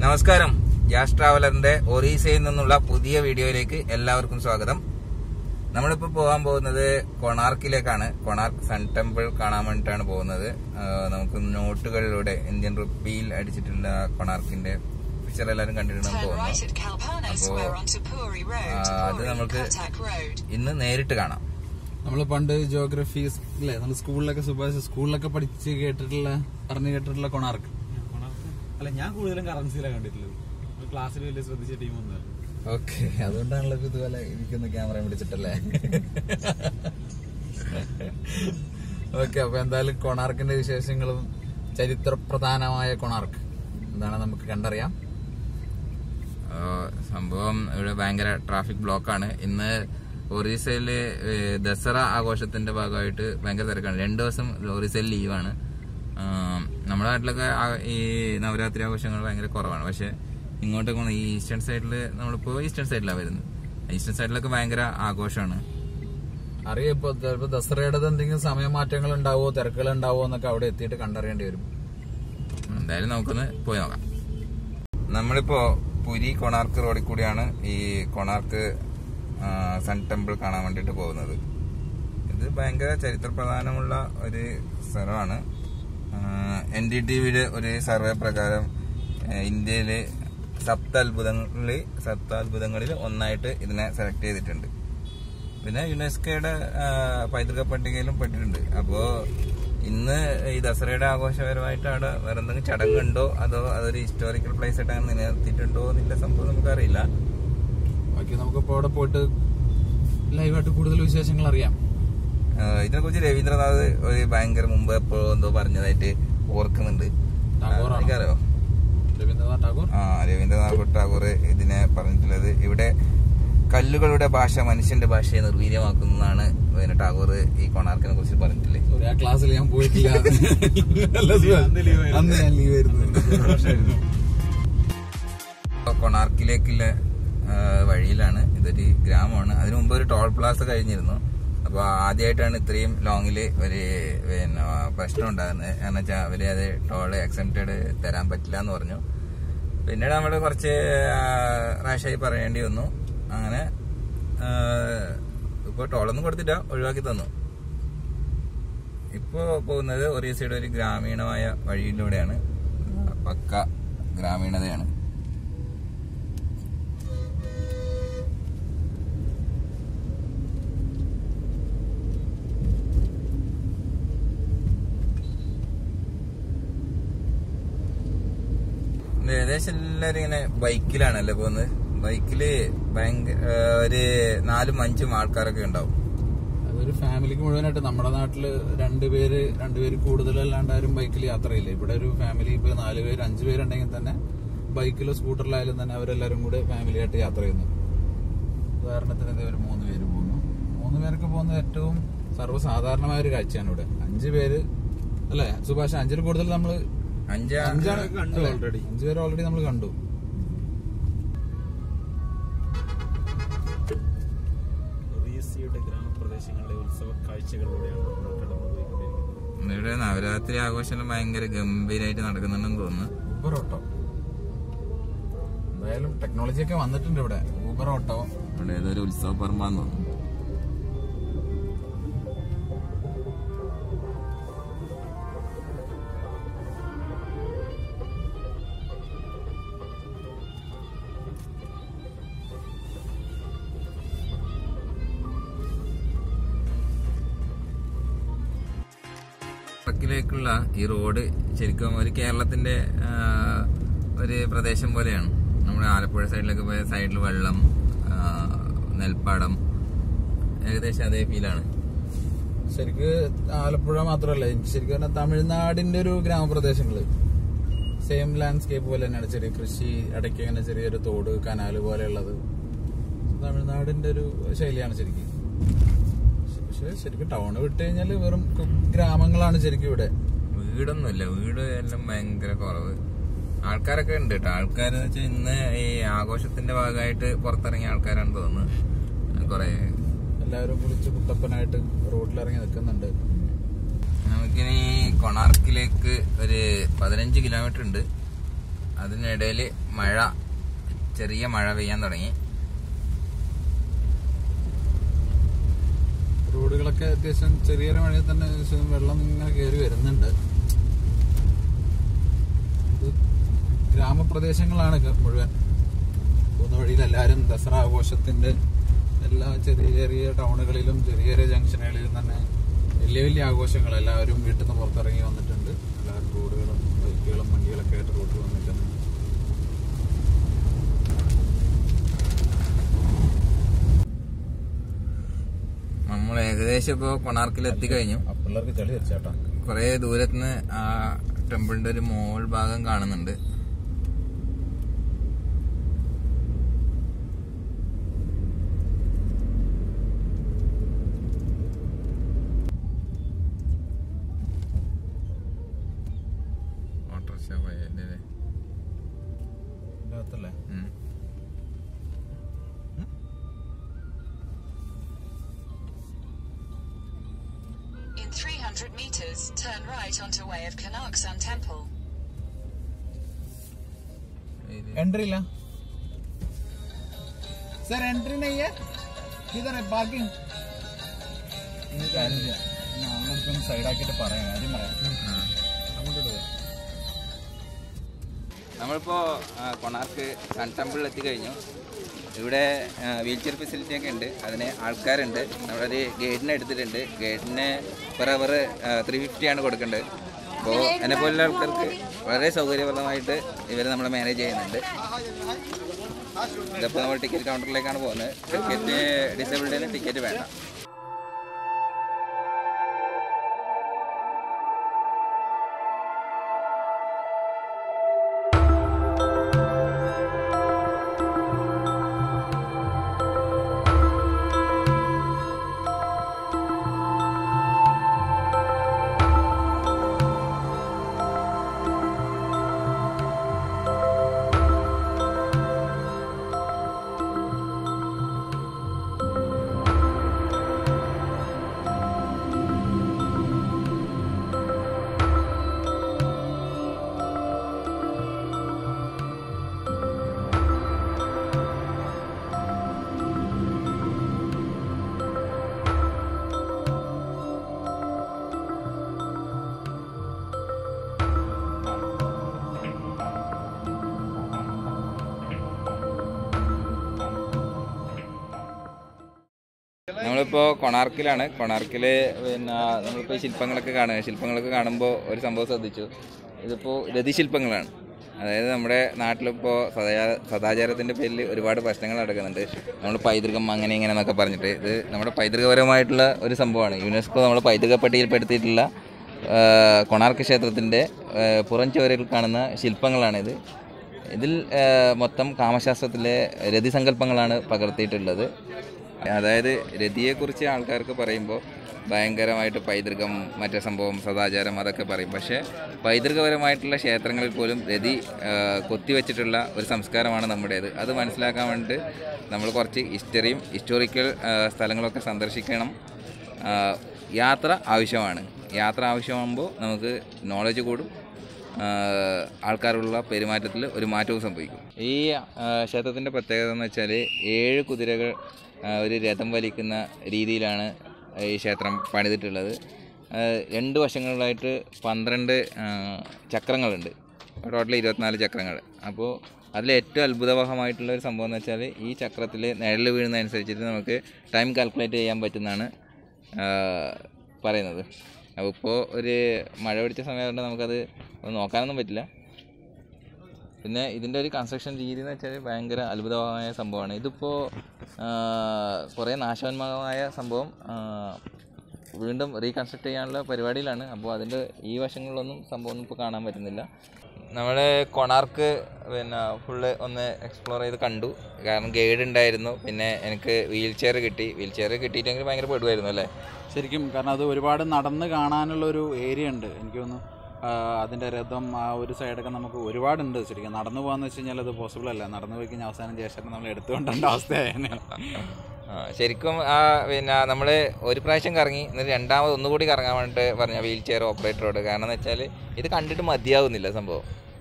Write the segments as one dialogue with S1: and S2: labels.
S1: നമസ്കാരം ഗ്യാസ് ട്രാവലറിന്റെ ഒറീസയിൽ നിന്നുള്ള പുതിയ വീഡിയോയിലേക്ക് എല്ലാവർക്കും സ്വാഗതം നമ്മളിപ്പോ പോകാൻ പോകുന്നത് കൊണാർക്കിലേക്കാണ് കൊണാർക്ക് സൺ ടെമ്പിൾ കാണാൻ വേണ്ടിയിട്ടാണ് പോകുന്നത് ആ, നമുക്ക് നോട്ടുകളിലൂടെ ഇന്ത്യൻ റുപ്പിയിൽ അടിച്ചിട്ടുള്ള കൊണാർക്കിന്റെ പിക്ചർ എല്ലാവരും കണ്ടിട്ടുണ്ടെന്ന്
S2: Turn
S1: തോന്നുന്നു
S2: right at Kalpana
S1: അപ്പോ,
S2: Square onto Puri Road,
S1: ആ, അത്
S2: Puri,
S1: നമുക്ക്
S2: Katak Road.
S1: ഇന്ന് നേരിട്ട് കാണാം
S3: നമ്മൾ പണ്ട് ജോഗ്രഫി അല്ലേ നമ്മൾ സ്കൂളിലൊക്കെ സുഭാഷ് സ്കൂളിലൊക്കെ പഠിച്ച് കേട്ടിട്ടുള്ള പറഞ്ഞു കേട്ടിട്ടുള്ള കൊണാർക്ക്
S4: കൊണാർക്ക് അല്ല ഞാൻ കൂടുതലും കറൻസിയിലാണ് കണ്ടിട്ടുള്ളത് ക്ലാസ്സിൽ വലിയ ശ്രദ്ധിച്ച ടീമൊന്നും
S3: ഓക്കെ അതുകൊണ്ടാണല്ലോ ഇപ്പൊ ഇതുപോലെ ഇരിക്കുന്ന ക്യാമറ പിടിച്ചിട്ടല്ലേ ഓക്കെ അപ്പൊ എന്തായാലും കൊണാർക്കിന്റെ വിശേഷങ്ങളും ചരിത്രപ്രധാനമായ കൊണാർക്ക് എന്താണ് നമുക്ക് കണ്ടറിയാം
S1: ആ, സംഭവം ഇവിടെ ഭയങ്കര ട്രാഫിക് ബ്ലോക്കാണ് ഇന്ന് ഒറീസയില് ഏ, ദസറ ആഘോഷത്തിന്റെ ഭാഗമായിട്ട് ഭയങ്കര തിരക്കാണ് രണ്ടു ദിവസം ഒറീസയിൽ ലീവാണ് ആ, നമ്മുടെ നാട്ടിലൊക്കെ ആ- ഈ നവരാത്രി ആഘോഷങ്ങൾ ഭയങ്കര കുറവാണ് പക്ഷെ ഇങ്ങോട്ടൊക്കെ വന്ന് ഈ ഈസ്റ്റേൺ സൈഡിൽ നമ്മളിപ്പോ ഈസ്റ്റേൺ സൈഡിലാണ് വരുന്നത് ഈസ്റ്റേൺ സൈഡിലൊക്കെ ഭയങ്കര ആഘോഷമാണ്
S3: അറിയാം ഇപ്പൊ ചിലപ്പോ ദസറയുടെ എന്തെങ്കിലും സമയമാറ്റങ്ങൾ ഉണ്ടാവോ തിരക്കുകൾ ഉണ്ടാവോ എന്നൊക്കെ അവിടെ എത്തിയിട്ട് കണ്ടറിയേണ്ടി വരും
S1: എന്തായാലും നമുക്കൊന്ന് പോയി നോക്കാം നമ്മളിപ്പോ പുരി കൊണാർക്ക് റോഡിൽ കൂടിയാണ് ഈ കൊണാർക്ക് ആ, സൺ ടെമ്പിൾ കാണാൻ വേണ്ടിട്ട് പോകുന്നത് ഇത് ഭയങ്കര ചരിത്രപ്രധാനമുള്ള ഒരു സ്ഥലമാണ് എൻ ഡി ടി വിയുടെ ഒരു സർവേ പ്രകാരം ആ, ഇന്ത്യയിലെ സപ്ത അത്ഭുതങ്ങളിൽ സപ്ത അത്ഭുതങ്ങളിൽ ഒന്നായിട്ട് ഇതിനെ സെലക്ട് ചെയ്തിട്ടുണ്ട് പിന്നെ യുനെസ്കോയുടെ ആ, പൈതൃക പട്ടികയിലും പെട്ടിട്ടുണ്ട് അപ്പോ ഇന്ന് ഈ ദസറയുടെ ആഘോഷപരമായിട്ട് അവിടെ വേറെ എന്തെങ്കിലും ചടങ്ങുണ്ടോ അതോ അതൊരു ഹിസ്റ്റോറിക്കൽ പ്ലേസ് ആയിട്ട് അങ്ങനെ നിലനിർത്തിയിട്ടുണ്ടോ എന്നുള്ള സംഭവം നമുക്കറിയില്ല
S3: ബാക്കി നമുക്കിപ്പോ അവിടെ പോയിട്ട് ലൈവായിട്ട് കൂടുതൽ വിശേഷങ്ങൾ അറിയാം
S1: ആ, ഇതിനെക്കുറിച്ച് രവീന്ദ്രനാഥ് ഒരു ഭയങ്കര മുമ്പ് എപ്പോഴോ എന്തോ പറഞ്ഞതായിട്ട് ഓർക്കുന്നുണ്ട്
S3: ടാഗോറാണോ?
S1: എനിക്കറിയോ
S3: രവീന്ദ്രനാഥ് ടാഗോർ
S1: ആ രവീന്ദ്രനാഥ് ടാഗോർ ഇതിനെ പറഞ്ഞിട്ടുള്ളത് ഇവിടെ കല്ലുകളുടെ ഭാഷ മനുഷ്യന്റെ ഭാഷയെ നിർവീര്യമാക്കുന്നതാണ് പിന്നെ ടാഗോർ ഈ കൊണാർക്കിനെ കുറിച്ച് പറഞ്ഞിട്ടില്ലേ
S3: സോറി ആ ക്ലാസ്സിൽ ഞാൻ പോയിട്ടില്ല അല്ല, സുഖം.
S4: അന്ന് leave ആയിരുന്നു.
S3: അന്ന് ഞാൻ ലീവ് ആയിരുന്നു
S1: കൊണാർക്കിലേക്കുള്ള ആ, വഴിയിലാണ് ഇതൊരു ഗ്രാമമാണ് അതിനു മുമ്പ് ഒരു ടോൾ പ്ലാസ കഴിഞ്ഞിരുന്നു അപ്പൊ ആദ്യമായിട്ടാണ് ഇത്രയും ലോങ്ങില് ഒരു പിന്നെ പ്രശ്നം ഉണ്ടാകുന്നത് കാരണം വെച്ചാൽ അവര് അത് ടോള് എക്സെപ്റ്റഡ് തരാൻ പറ്റില്ല എന്ന് പറഞ്ഞു പിന്നീട് നമ്മൾ കുറച്ച് റാഷായി പറയേണ്ടി വന്നു അങ്ങനെ ആ, ഇപ്പൊ ടോളൊന്നും കൊടുത്തില്ല ഒഴിവാക്കി തന്നു ഇപ്പോ പോകുന്നത് ഒറീസയുടെ ഒരു ഗ്രാമീണമായ വഴിയിലൂടെയാണ് പക്ക ഗ്രാമീണതയാണ് ഇത് ഏകദേശം എല്ലാരും ഇങ്ങനെ ബൈക്കിലാണല്ലേ പോകുന്നത് ബൈക്കില് ഭയങ്കര ആ, ഒരു നാലും അഞ്ചും ആൾക്കാരൊക്കെ ഉണ്ടാവും
S3: അതൊരു ഫാമിലിക്ക് മുഴുവനായിട്ട് നമ്മുടെ നാട്ടില് രണ്ടുപേര് രണ്ടുപേര് കൂടുതലല്ലാണ്ട് ആരും ബൈക്കിൽ യാത്രയില്ല ഇവിടെ ഒരു ഫാമിലി ഇപ്പൊ നാല് പേര് അഞ്ചു പേരുണ്ടെങ്കിൽ തന്നെ ബൈക്കിലോ സ്കൂട്ടറിലായാലും തന്നെ അവരെല്ലാരും കൂടെ ഫാമിലി ആയിട്ട് യാത്ര ചെയ്യുന്നു ഉദാഹരണത്തിന് ഇതേ ഒരു മൂന്ന് പേര് പോകുന്നു മൂന്ന് പേർക്ക് പോകുന്ന ഏറ്റവും സർവ്വസാധാരണമായ ഒരു കാഴ്ചയാണ് ഇവിടെ അഞ്ചു പേര് അല്ലെ സുഭാഷ് അഞ്ചിൽ കൂടുതൽ നമ്മള്
S1: അഞ്ചാ
S3: അഞ്ചാണ്
S4: കണ്ടു
S3: അല്ലേ?
S4: already.
S3: അഞ്ചു പേര് ഓൾറെഡി നമ്മൾ കണ്ടു
S4: ഒറീസയുടെ ഗ്രാമപ്രദേശങ്ങളിലെ ഉത്സവ കാഴ്ചകളിലൂടെയാണ് നമ്മൾ കടന്നു പോയിക്കൊണ്ടിരിക്കുന്നത്
S1: ഇവിടെ നവരാത്രി ആഘോഷം ഭയങ്കര ഗംഭീരമായിട്ട് നടക്കുന്നുണ്ടെന്ന് തോന്നുന്നു
S3: ഊബർ ഓട്ടോ എന്തായാലും ടെക്നോളജി ഒക്കെ വന്നിട്ടുണ്ട് ഇവിടെ ഊബർ ഓട്ടോ
S1: ഇവിടെ ഏതൊരു ഉത്സവ പറമ്പാന്ന് തോന്നുന്നു ട്രക്കിലേക്കുള്ള ഈ റോഡ് ശരിക്കും ഒരു കേരളത്തിന്റെ ആ, ഒരു പ്രദേശം പോലെയാണ് നമ്മുടെ ആലപ്പുഴ സൈഡിലൊക്കെ പോയ സൈഡിൽ വെള്ളം ആ, നെൽപ്പാടം ഏകദേശം അതേ ഫീലാണ്
S3: ശരിക്ക് ആലപ്പുഴ മാത്രമല്ല എനിക്ക് ശരിക്കും പറഞ്ഞാൽ തമിഴ്നാടിന്റെ ഒരു ഗ്രാമപ്രദേശങ്ങള് സെയിം ലാൻഡ്സ്കേപ്പ് പോലെ തന്നെയാണ് ചെറിയ കൃഷി ഇടയ്ക്ക് ഇങ്ങനെ ചെറിയൊരു തോട് കനാല് പോലെയുള്ളത് തമിഴ്നാടിന്റെ ഒരു ശൈലിയാണ് ശരിക്കും പക്ഷെ ശരിക്കും ടൗണ് വിട്ട് കഴിഞ്ഞാല് വെറും കു- ഗ്രാമങ്ങളാണ് ശരിക്കും ഇവിടെ
S1: വീടൊന്നുമില്ല വീട് എല്ലാം ഭയങ്കര കുറവ് ആൾക്കാരൊക്കെ ഉണ്ട് കേട്ടോ ആൾക്കാർ വെച്ചാൽ ഇന്ന് ഈ ആഘോഷത്തിന്റെ ഭാഗമായിട്ട് പുറത്തിറങ്ങിയ ആൾക്കാരാണെന്ന് തോന്നുന്നു കൊറേ
S3: എല്ലാവരും കുളിച്ച് കുട്ടപ്പനായിട്ട് റോഡിലിറങ്ങി നിൽക്കുന്നുണ്ട്
S1: നമുക്കിനി കൊണാർക്കിലേക്ക് ഒരു പതിനഞ്ച് കിലോമീറ്റർ ഉണ്ട് അതിനിടയിൽ മഴ ചെറിയ മഴ പെയ്യാൻ തുടങ്ങി
S3: റോഡുകളൊക്കെ അത്യാവശ്യം ചെറിയൊരു മഴയിൽ തന്നെ ഏകദേശം വെള്ളം ഇങ്ങനെ കയറി വരുന്നുണ്ട് ഇത് ഗ്രാമപ്രദേശങ്ങളാണ് ഇത് മുഴുവൻ പോകുന്ന വഴിയിൽ എല്ലാവരും ദസറ ആഘോഷത്തിന്റെ എല്ലാ ചെറിയ ചെറിയ ടൗണുകളിലും ചെറിയ ചെറിയ ജംഗ്ഷനുകളിലും തന്നെ വലിയ വലിയ ആഘോഷങ്ങൾ എല്ലാവരും വീട്ടിൽ നിന്ന് പുറത്തിറങ്ങി വന്നിട്ടുണ്ട് എല്ലാവരും റോഡുകളും ബൈക്കുകളും വണ്ടികളൊക്കെ ആയിട്ട് റോഡിൽ വന്നിട്ടുണ്ട്
S1: നമ്മൾ ഏകദേശം ഇപ്പോൾ കൊണാർക്കിൽ എത്തിക്കഴിഞ്ഞു
S3: ആ പിള്ളേർക്ക് ചളി വെച്ചാട്ടാ
S1: കുറേ ദൂരത്തുനിന്ന് ആ ടെമ്പിളിന്റെ ഒരു മോൾ ഭാഗം കാണുന്നുണ്ട് ഓട്ടോറിക്ഷ പോയല്ലേ അല്ലേ?
S3: ഇതിനകത്തല്ലേ
S1: ഉം.
S2: In 300 meters, turn right onto Way of Canuck Sun Temple.
S1: ഇത്
S3: एंट्री ला सर एंट्री नहीं है किधर है पार्किंग അങ്ങോട്ടൊന്ന് സൈഡാക്കിയിട്ട് പറയാം ആദ്യം പറയാം
S1: ആ.
S3: അങ്ങോട്ടോട്ട് പോകാം
S1: നമ്മളിപ്പോ ആ, കൊണാർക്ക് സൺ ടെമ്പിളിൽ എത്തിക്കഴിഞ്ഞു ഇവിടെ വീൽ ചെയർ ഫെസിലിറ്റി ഒക്കെ ഉണ്ട് അതിന് ആൾക്കാരുണ്ട് നമ്മളൊരു ഗൈഡിനെ എടുത്തിട്ടുണ്ട് ഗൈഡിന് പെർ അവർ ത്രീ ഫിഫ്റ്റി ആണ് കൊടുക്കേണ്ടത് അപ്പോൾ എന്നെ പോലുള്ള ആൾക്കാർക്ക് വളരെ സൗകര്യപ്രദമായിട്ട് ഇവർ നമ്മളെ മാനേജ് ചെയ്യുന്നുണ്ട് ഇതിപ്പോൾ നമ്മൾ ടിക്കറ്റ് കൗണ്ടറിലേക്കാണ് പോകുന്നത് ടിക്കറ്റ് ഡിസേബിൾഡിന് ടിക്കറ്റ് വേണ്ട നമ്മളിപ്പോൾ കൊണാർക്കിലാണ് കൊണാർക്കിൽ പിന്നെ നമ്മളിപ്പോൾ ശില്പങ്ങളൊക്കെ കാണുക ശില്പങ്ങളൊക്കെ കാണുമ്പോൾ ഒരു സംഭവം ശ്രദ്ധിച്ചു ഇതിപ്പോൾ രതിശില്പങ്ങളാണ് അതായത് നമ്മുടെ നാട്ടിലിപ്പോൾ സദാചാര സദാചാരത്തിൻ്റെ പേരിൽ ഒരുപാട് പ്രശ്നങ്ങൾ നടക്കുന്നുണ്ട് നമ്മൾ പൈതൃകം അങ്ങനെ ഇങ്ങനെ എന്നൊക്കെ പറഞ്ഞിട്ട് ഇത് നമ്മുടെ പൈതൃകപരമായിട്ടുള്ള ഒരു സംഭവമാണ് യുനെസ്കോ നമ്മൾ പൈതൃക പട്ടികയിൽപ്പെടുത്തിയിട്ടുള്ള ആ, കൊണാർക്ക് ക്ഷേത്രത്തിൻ്റെ ആ, പുറം ചുവരിൽ കാണുന്ന ശില്പങ്ങളാണിത് ഇതിൽ ആ, മൊത്തം കാമശാസ്ത്രത്തിലെ രതിസങ്കല്പങ്ങളാണ് പകർത്തിയിട്ടുള്ളത് അതായത് രതിയെക്കുറിച്ച് ആൾക്കാർക്ക് പറയുമ്പോൾ ഭയങ്കരമായിട്ട് പൈതൃകം മറ്റേ സംഭവം സദാചാരം അതൊക്കെ പറയും പക്ഷേ പൈതൃകപരമായിട്ടുള്ള ക്ഷേത്രങ്ങളിൽ പോലും രതി ആ, കൊത്തിവെച്ചിട്ടുള്ള ഒരു സംസ്കാരമാണ് നമ്മുടേത് അത് മനസ്സിലാക്കാൻ വേണ്ടിയിട്ട് നമ്മൾ കുറച്ച് ഹിസ്റ്ററിയും ഹിസ്റ്റോറിക്കൽ സ്ഥലങ്ങളൊക്കെ സന്ദർശിക്കണം ആ, യാത്ര ആവശ്യമാണ് യാത്ര ആവശ്യമാകുമ്പോൾ നമുക്ക് നോളജ് കൂടും ആ, ആൾക്കാരുള്ള പെരുമാറ്റത്തിൽ ഒരു മാറ്റവും സംഭവിക്കും ഈ ക്ഷേത്രത്തിൻ്റെ പ്രത്യേകത എന്ന് വെച്ചാൽ ഏഴ് കുതിരകൾ ആ, ഒരു രഥം വലിക്കുന്ന രീതിയിലാണ് ഈ ക്ഷേത്രം പണിതിട്ടുള്ളത് ആ, രണ്ട് വശങ്ങളിലായിട്ട് പന്ത്രണ്ട് ആ, ചക്രങ്ങളുണ്ട് ടോട്ടൽ ഇരുപത്തിനാല് ചക്രങ്ങൾ അപ്പോൾ അതിൽ ഏറ്റവും അത്ഭുതവഹമായിട്ടുള്ള ഒരു സംഭവം എന്ന് വെച്ചാൽ ഈ ചക്രത്തിൽ നിഴൽ വീഴുന്നതനുസരിച്ചിട്ട് നമുക്ക് ടൈം കാൽക്കുലേറ്റ് ചെയ്യാൻ പറ്റുന്നതാണ് ആ, പറയുന്നത് അപ്പോൾ ഇപ്പോൾ ഒരു മഴ പിടിച്ച സമയമായതുകൊണ്ട് നമുക്കത് ഒന്ന് നോക്കാനൊന്നും പറ്റില്ല പിന്നെ ഇതിൻ്റെ ഒരു കൺസ്ട്രക്ഷൻ രീതി എന്ന് വെച്ചാൽ ഭയങ്കര അത്ഭുതമായ സംഭവമാണ് ഇതിപ്പോൾ കുറേ നാശോന്മുഖമായ സംഭവം ആ, വീണ്ടും റീകൺസ്ട്രക്ട് ചെയ്യാനുള്ള പരിപാടിയിലാണ് അപ്പോൾ അതിൻ്റെ ഈ വശങ്ങളിലൊന്നും സംഭവം ഒന്നും ഇപ്പോൾ കാണാൻ പറ്റുന്നില്ല നമ്മൾ കൊണാർക്ക് പിന്നെ ഫുള്ള് ഒന്ന് എക്സ്പ്ലോർ ചെയ്ത് കണ്ടു കാരണം ഗൈഡ് ഉണ്ടായിരുന്നു പിന്നെ എനിക്ക് വീൽ ചെയർ കിട്ടി വീൽ ചെയർ കിട്ടിയിട്ടെങ്കിൽ ഭയങ്കര പെടുമായിരുന്നു അല്ലേ
S3: ശരിക്കും കാരണം അത് ഒരുപാട് നടന്ന് കാണാനുള്ള ഒരു ഏരിയ ഉണ്ട് എനിക്ക് തോന്നുന്നു ആ, അതിന്റെ രഥം ആ ഒരു സൈഡൊക്കെ നമുക്ക് ഒരുപാടുണ്ട് ശരിക്കും നടന്നു പോകാന്ന് വെച്ച് കഴിഞ്ഞാൽ അത് പോസിബിൾ അല്ല നടന്നു പോയി കഴിഞ്ഞാൽ അവസാനം ജേഷൻ നമ്മൾ എടുത്തുകൊണ്ടേണ്ട അവസ്ഥയാണ്
S1: ആ, ശരിക്കും ആ പിന്നെ നമ്മൾ ഒരു പ്രാവശ്യം കറങ്ങി എന്നിട്ട് രണ്ടാമത് ഒന്നുകൂടി കറങ്ങാൻ വേണ്ടിയിട്ട് പറഞ്ഞ വീൽ ചെയർ ഓപ്പറേറ്ററോട് കാരണം എന്ന് വെച്ചാൽ ഇത് കണ്ടിട്ട് മതിയാവുന്നില്ല സംഭവം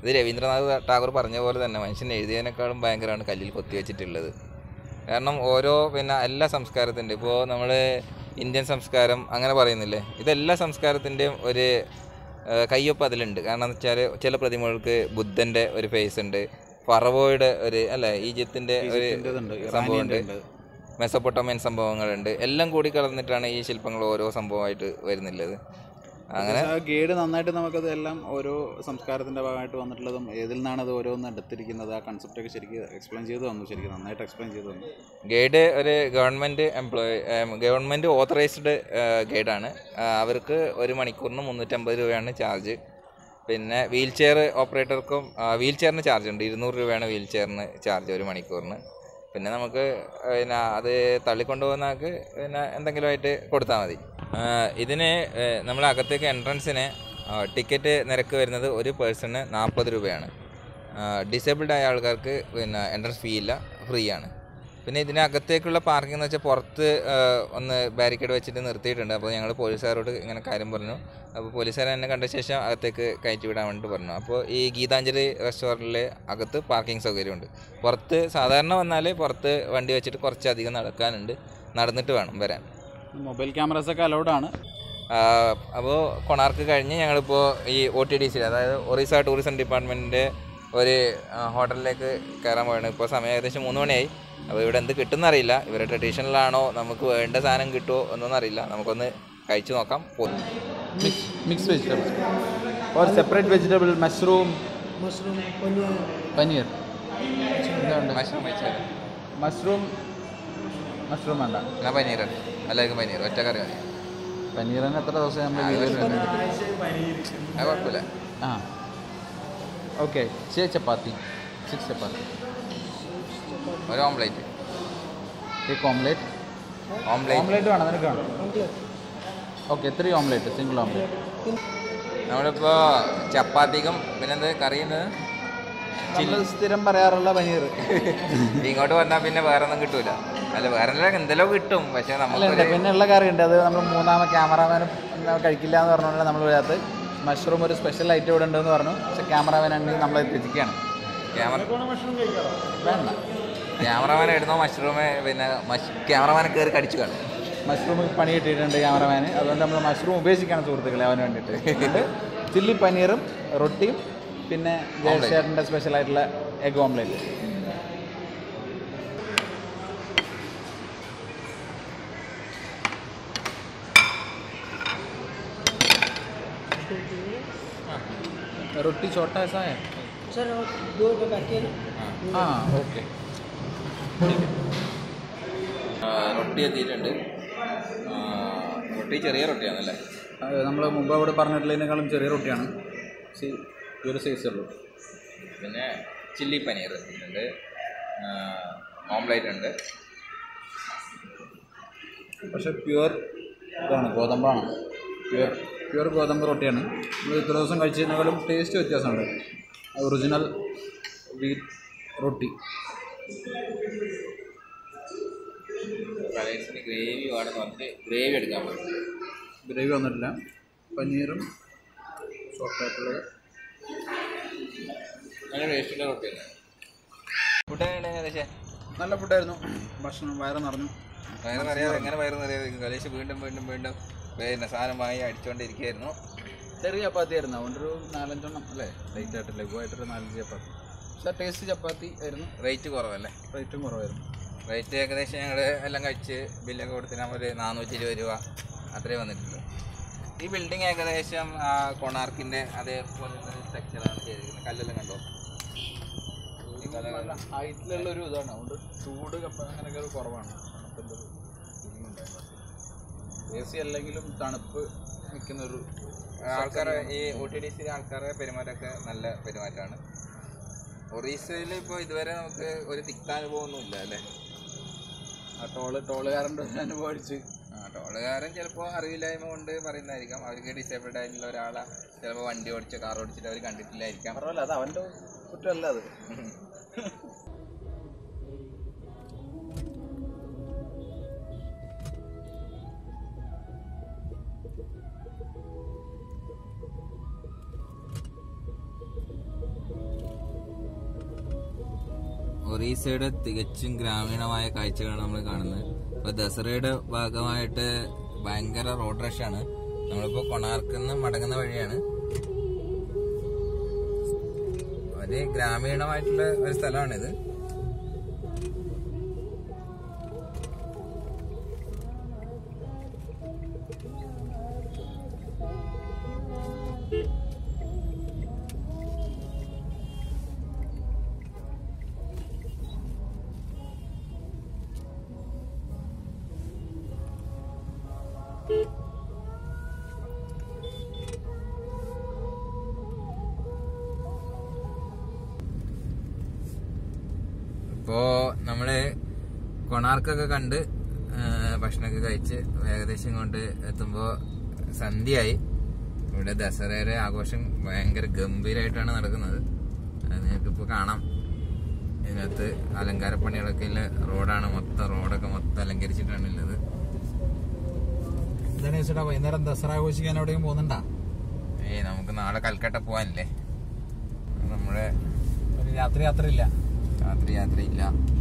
S1: ഇത് രവീന്ദ്രനാഥ് ടാഗോർ പറഞ്ഞ പോലെ തന്നെ മനുഷ്യൻ എഴുതിയതിനേക്കാളും ഭയങ്കരമാണ് കല്ലിൽ കൊത്തിവെച്ചിട്ടുള്ളത് കാരണം ഓരോ പിന്നെ എല്ലാ സംസ്കാരത്തിൻ്റെ ഇപ്പോൾ നമ്മൾ ഇന്ത്യൻ സംസ്കാരം അങ്ങനെ പറയുന്നില്ലേ ഇതെല്ലാ സംസ്കാരത്തിൻ്റെയും ഒരു ആ, കയ്യൊപ്പ് അതിലുണ്ട് കാരണം എന്ന് വെച്ചാൽ ചില പ്രതിമകൾക്ക് ബുദ്ധൻ്റെ ഒരു ഫേസ് ഉണ്ട് ഫറവോയുടെ ഒരു അല്ല ഈജിപ്തിൻ്റെ ഒരു
S3: ഈജിപ്തിൻ്റെതുണ്ട്,
S1: സംഭവമുണ്ട്
S3: ഇറാനിയൻ്റെ
S1: മെസ്സപ്പൊട്ടോമിയൻ സംഭവങ്ങളുണ്ട് എല്ലാം കൂടി കലർന്നിട്ടാണ് ഈ ശില്പങ്ങൾ ഓരോ സംഭവമായിട്ട് വരുന്നുള്ളത് അങ്ങനെ
S3: ഗൈഡ് നന്നായിട്ട് നമുക്കത് എല്ലാം ഓരോ സംസ്കാരത്തിന്റെ ഭാഗമായിട്ട് വന്നിട്ടുള്ളതും ഏതിൽ നിന്നാണ് അത് ഓരോന്ന് എടുത്തിരിക്കുന്നത് ആ കൺസെപ്റ്റ് ഒക്കെ ശരിക്കും എക്സ്പ്ലെയിൻ ചെയ്തു തന്നു ശരിക്കും നന്നായിട്ട് എക്സ്പ്ലെയിൻ ചെയ്തു തന്നു
S1: ഗൈഡ് ഒരു ഗവൺമെൻറ് എംപ്ലോയി ഗവൺമെൻറ് ഓത്തറൈസ്ഡ് ഗൈഡാണ് അവർക്ക് ഒരു മണിക്കൂറിന് മുന്നൂറ്റമ്പത് രൂപയാണ് ചാർജ് പിന്നെ വീൽ ചെയർ ഓപ്പറേറ്റർക്കും വീൽ ചെയറിന് ചാർജ് ഉണ്ട് ഇരുന്നൂറ് രൂപയാണ് വീൽ ചെയറിന് ചാർജ് ഒരു മണിക്കൂറിന് പിന്നെ നമുക്ക് പിന്നെ അത് തള്ളിക്കൊണ്ടുപോകുന്നവർക്ക് പിന്നെ എന്തെങ്കിലുമായിട്ട് കൊടുത്താൽ മതി ആ, ഇതിന് നമ്മൾ അകത്തേക്ക് എൻട്രൻസിന് ടിക്കറ്റ് നിരക്ക് വരുന്നത് ഒരു പേഴ്സണ് നാൽപ്പത് രൂപയാണ് ഡിസേബിൾഡ് ആയ ആൾക്കാർക്ക് പിന്നെ എൻട്രൻസ് ഫീ ഇല്ല ഫ്രീ ആണ് പിന്നെ ഇതിനകത്തേക്കുള്ള പാർക്കിംഗ് എന്ന് വെച്ചാൽ പുറത്ത് ആ, ഒന്ന് ബാരിക്കേഡ് വെച്ചിട്ട് നിർത്തിയിട്ടുണ്ട് അപ്പോൾ ഞങ്ങൾ പോലീസുകാരോട് ഇങ്ങനെ കാര്യം പറഞ്ഞു അപ്പോൾ പോലീസുകാർ എന്നെ കണ്ട ശേഷം അകത്തേക്ക് കയറ്റി വിടാൻ വേണ്ടിയിട്ട് പറഞ്ഞു അപ്പോൾ ഈ ഗീതാഞ്ജലി റെസ്റ്റോറൻറ്റിൽ അകത്ത് പാർക്കിംഗ് സൗകര്യമുണ്ട് പുറത്ത് സാധാരണ വന്നാൽ പുറത്ത് വണ്ടി വെച്ചിട്ട് കുറച്ചധികം നടക്കാനുണ്ട് നടന്നിട്ട് വേണം വരാൻ
S3: മൊബൈൽ ക്യാമറാസ് ഒക്കെ അലൗഡ് ആണ്
S1: അപ്പോൾ കൊണാർക്ക് കഴിഞ്ഞ് ഞങ്ങളിപ്പോൾ ഈ ഒ ടി ഡി സി അതായത് ഒറീസ ടൂറിസം ഡിപ്പാർട്ട്മെൻറ്റിൻ്റെ ഒരു ആ, ഹോട്ടലിലേക്ക് കയറാൻ പോവാണ് ഇപ്പോൾ സമയം ഏകദേശം മൂന്ന് മണിയായി അപ്പോൾ ഇവിടെ എന്ത് കിട്ടുമെന്ന് അറിയില്ല ഇവരുടെ ട്രഡീഷണലാണോ നമുക്ക് വേണ്ട സാധനം കിട്ടുമോ എന്നൊന്നും അറിയില്ല നമുക്കൊന്ന് കഴിച്ചു നോക്കാം പോകും
S3: mix mix vegetable or separate vegetable mushroom
S5: mushroom paneer
S3: paneer
S1: mushroom വെച്ചാൽ
S3: മഷ്റൂം മഷ്റൂം വേണ്ട
S1: ഞാൻ പനീർ എല്ലാവർക്കും പനീർ ഒറ്റ കറി മതി
S3: പനീറിന് എത്ര ദിവസം നമ്മൾ യൂസ്
S1: അത് കുഴപ്പമില്ല
S3: ആ ഓക്കെ छः ചപ്പാത്തി സിക്സ് ചപ്പാത്തി
S1: ഒരു ഓംപ്ലേറ്റ്
S3: एक ഓംലേറ്റ്
S1: ഓംപ്ലേറ്റ്
S3: ഓംലേറ്റ് വേണം നിനക്ക് വേണം okay three omelette single omelette
S1: നമ്മളിപ്പോൾ ചപ്പാത്തിക്കും പിന്നെന്ത് കറിയുന്നത്
S3: നമ്മൾ സ്ഥിരം പറയാറുള്ള പനീർ
S1: ഇങ്ങോട്ട് വന്നാൽ പിന്നെ വേറെ ഒന്നും കിട്ടൂല അല്ല വേറെ എന്തെല്ലാം എന്തെല്ലോ കിട്ടും പക്ഷെ
S3: അല്ല ഉണ്ട്
S1: നമുക്ക്
S3: പിന്നെ ഉള്ള കറി ഉണ്ട് അത് നമ്മൾ മൂന്നാമത് ക്യാമറാമാനും കഴിക്കില്ല എന്ന് പറഞ്ഞുകൊണ്ട് നമ്മൾ ഇതിനകത്ത് മഷ്റൂം ഒരു സ്പെഷ്യൽ ഐറ്റം ഇവിടെ ഉണ്ടെന്ന് പറഞ്ഞു പക്ഷെ ക്യാമറാമാൻ ഉണ്ടെങ്കിൽ നമ്മൾ എത്തിക്കുകയാണ്
S1: ക്യാമറ
S3: വേണ്ട
S1: ക്യാമറമാൻ ഇടുന്ന മഷ്റൂമ് പിന്നെ ക്യാമറമാനെ കയറി കടിച്ചു കാണും
S3: മഷ്റൂം പണി കിട്ടിയിട്ടുണ്ട് ക്യാമറമാന് അതുകൊണ്ട് നമ്മൾ മഷ്റൂം ഉപേക്ഷിക്കണം സുഹൃത്തുക്കളെ അവന് വേണ്ടിയിട്ട് ചില്ലി പനീറും റൊട്ടിയും പിന്നെ ജയശേഖരൻ്റെ സ്പെഷ്യൽ ആയിട്ടുള്ള എഗ് ഓംലേറ്റ് റൊട്ടി छोटा ऐसा है
S5: सर और दो रुपये काटिए ना
S3: हाँ ओके
S1: റൊട്ടി എത്തിയിട്ടുണ്ട് ആ, റൊട്ടി ചെറിയ റൊട്ടിയാണല്ലേ
S3: നമ്മൾ മുമ്പ് അവിടെ പറഞ്ഞിട്ടുള്ളതിനേക്കാളും ചെറിയ റൊട്ടിയാണ് പക്ഷേ ഈ ഒരു സൈസേ ഉള്ളൂ
S1: പിന്നെ ചില്ലി പനീർ ഉണ്ട് ഓംലേറ്റ് ഉണ്ട്
S3: പക്ഷെ പ്യുവർ ഇതാണ് ഗോതമ്പാണ് പ്യുവർ പ്യുവർ ഗോതമ്പ് റൊട്ടിയാണ് നമ്മൾ ഇത്ര ദിവസം കഴിച്ചതിനേക്കാളും ടേസ്റ്റ് വ്യത്യാസമുണ്ട് ഒറിജിനൽ വീറ്റ് റൊട്ടി
S1: കളേഴ്സിന് ഗ്രേവി വേണമെന്ന് പറഞ്ഞിട്ട് ഗ്രേവി എടുക്കാൻ പറ്റും
S3: ഗ്രേവി വന്നിട്ടില്ല പനീറും സോഫ്റ്റായിട്ടുള്ളത്
S1: നല്ല ടേസ്റ്റുള്ള റൊട്ടിയല്ലേ ഫുഡ് ഏകദേശം
S3: നല്ല ഫുഡായിരുന്നു ഭക്ഷണം വയറ് നിറഞ്ഞു
S1: വയറ് നിറയാതെ എങ്ങനെ വയറ് നിറയാതെ കലേശ് വീണ്ടും വീണ്ടും വീണ്ടും പിന്നെ സാധനം വാങ്ങി അടിച്ചുകൊണ്ടിരിക്കുകയായിരുന്നു
S3: ചെറിയ ചപ്പാത്തി ആയിരുന്നു അതുകൊണ്ടൊരു നാലഞ്ചെണ്ണം അല്ലേ ലൈറ്റ് ആയിട്ട് ലഘുവായിട്ടൊരു നാലഞ്ച് ചപ്പാത്തി പക്ഷേ ടേസ്റ്റ് ചപ്പാത്തി ആയിരുന്നു
S1: റേറ്റ് കുറവല്ലേ
S3: റേറ്റും കുറവായിരുന്നു
S1: റേറ്റ് ഏകദേശം ഞങ്ങൾ എല്ലാം കഴിച്ച് ബില്ലൊക്കെ കൊടുത്തിട്ട് ഒരു നാനൂറ്റി ഇരുപത് രൂപ അത്രേ വന്നിട്ടുള്ളൂ ഈ ബിൽഡിംഗ് ഏകദേശം ആ കൊണാർക്കിൻ്റെ അതേപോലെ സ്ട്രക്ചറാണ് ചെയ്തിരിക്കുന്നത് കല്ലെല്ലാം കണ്ടോ ഈ കല്ല്
S3: ഹൈറ്റിലുള്ള ഒരു ഇതാണ് അതുകൊണ്ട് ചൂട് കപ്പ അങ്ങനെയൊക്കെ ഒരു കുറവാണ് തണുപ്പിൻ്റെ ഒരു ഫീലിംഗ് ഉണ്ടായിരുന്നു എ സി അല്ലെങ്കിലും തണുപ്പ് നിൽക്കുന്ന ഒരു
S1: ആൾക്കാരെ ഈ ഒ ടി ഡി സി ആൾക്കാരെ പെരുമാറ്റമൊക്കെ നല്ല പെരുമാറ്റമാണ് ഒറീസയിൽ ഇപ്പോൾ ഇതുവരെ നമുക്ക് ഒരു തിക്താനുഭവം ഒന്നും ഇല്ല അല്ലേ
S3: ആ ടോള് ടോളുകാരൻ്റെ അനുഭവം അടിച്ച്
S1: ആ ടോളുകാരൻ ചിലപ്പോൾ അറിവില്ലായ്മ കൊണ്ട് പറയുന്നതായിരിക്കാം അവർക്ക് ഡിസേബിൾഡ് ആയിട്ടുള്ള ഒരാളെ ചിലപ്പോൾ വണ്ടി ഓടിച്ചോ കാർ ഓടിച്ചിട്ട് അവർ കണ്ടിട്ടില്ലായിരിക്കാം
S3: പറഞ്ഞല്ല അത് അവൻ്റെ കുറ്റമല്ല അത്
S1: ഒറീസയുടെ തികച്ചും ഗ്രാമീണമായ കാഴ്ചകളാണ് നമ്മൾ കാണുന്നത് ഇപ്പൊ ദസറയുടെ ഭാഗമായിട്ട് ഭയങ്കര റോഡ് റഷാണ് നമ്മളിപ്പോ കൊണാർക്കിന്ന് മടങ്ങുന്ന വഴിയാണ് ഒരു ഗ്രാമീണമായിട്ടുള്ള ഒരു സ്ഥലമാണിത് ഇപ്പോ നമ്മള് കൊണാർക്കൊക്കെ കണ്ട് ആ, ഭക്ഷണമൊക്കെ കഴിച്ച് ഏകദേശം കൊണ്ട് എത്തുമ്പോ സന്ധ്യയായി ഇവിടെ ദസറയുടെ ആഘോഷം ഭയങ്കര ഗംഭീരമായിട്ടാണ് നടക്കുന്നത് അത് നിങ്ങൾക്ക് ഇപ്പൊ കാണാം ഇതിനകത്ത് അലങ്കാരപ്പണികളൊക്കെ ഉള്ള റോഡാണ് മൊത്തം റോഡൊക്കെ മൊത്തം അലങ്കരിച്ചിട്ടാണ് ഉള്ളത്
S3: എന്താണ് ചേട്ടാ വൈകുന്നേരം ദസറ ആഘോഷിക്കാൻ എവിടെയും പോകുന്നുണ്ടാ
S1: ഏയ് നമുക്ക് നാളെ കൽക്കട്ട പോവാനല്ലേ നമ്മുടെ
S3: ഒരു രാത്രി യാത്ര ഇല്ല
S1: രാത്രി യാത്രയില്ല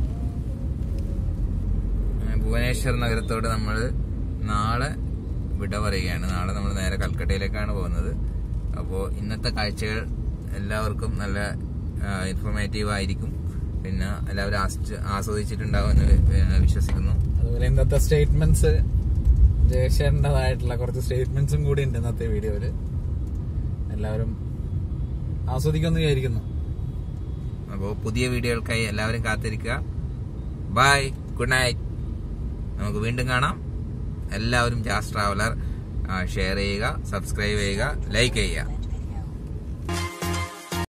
S1: അങ്ങനെ ഭുവനേശ്വർ നഗരത്തോട് നമ്മൾ നാളെ വിട പറയുകയാണ് നാളെ നമ്മൾ നേരെ കൽക്കട്ടയിലേക്കാണ് പോകുന്നത് അപ്പോൾ ഇന്നത്തെ കാഴ്ചകൾ എല്ലാവർക്കും നല്ല ഇൻഫോർമേറ്റീവ് ആയിരിക്കും പിന്നെ എല്ലാവരും ആസ്വദിച്ച് ആസ്വദിച്ചിട്ടുണ്ടാവുമെന്ന് വി- വിശ്വസിക്കുന്നു
S3: അതുപോലെ ഇന്നത്തെ സ്റ്റേറ്റ്മെന്റ്സ് ജയശേഖരൻ്റെതായിട്ടുള്ള കുറച്ച് സ്റ്റേറ്റ്മെന്റ്സും കൂടി ഉണ്ട് ഇന്നത്തെ വീഡിയോയില് എല്ലാവരും ആസ്വദിക്കുമെന്ന് വിചാരിക്കുന്നു
S1: അപ്പോൾ പുതിയ വീഡിയോകൾക്കായി എല്ലാവരും കാത്തിരിക്കുക ബൈ ഗുഡ് നൈറ്റ് നമുക്ക് വീണ്ടും കാണാം എല്ലാവരും ജാസ് ട്രാവലർ ഷെയർ ചെയ്യുക സബ്സ്ക്രൈബ് ചെയ്യുക ലൈക്ക് ചെയ്യുക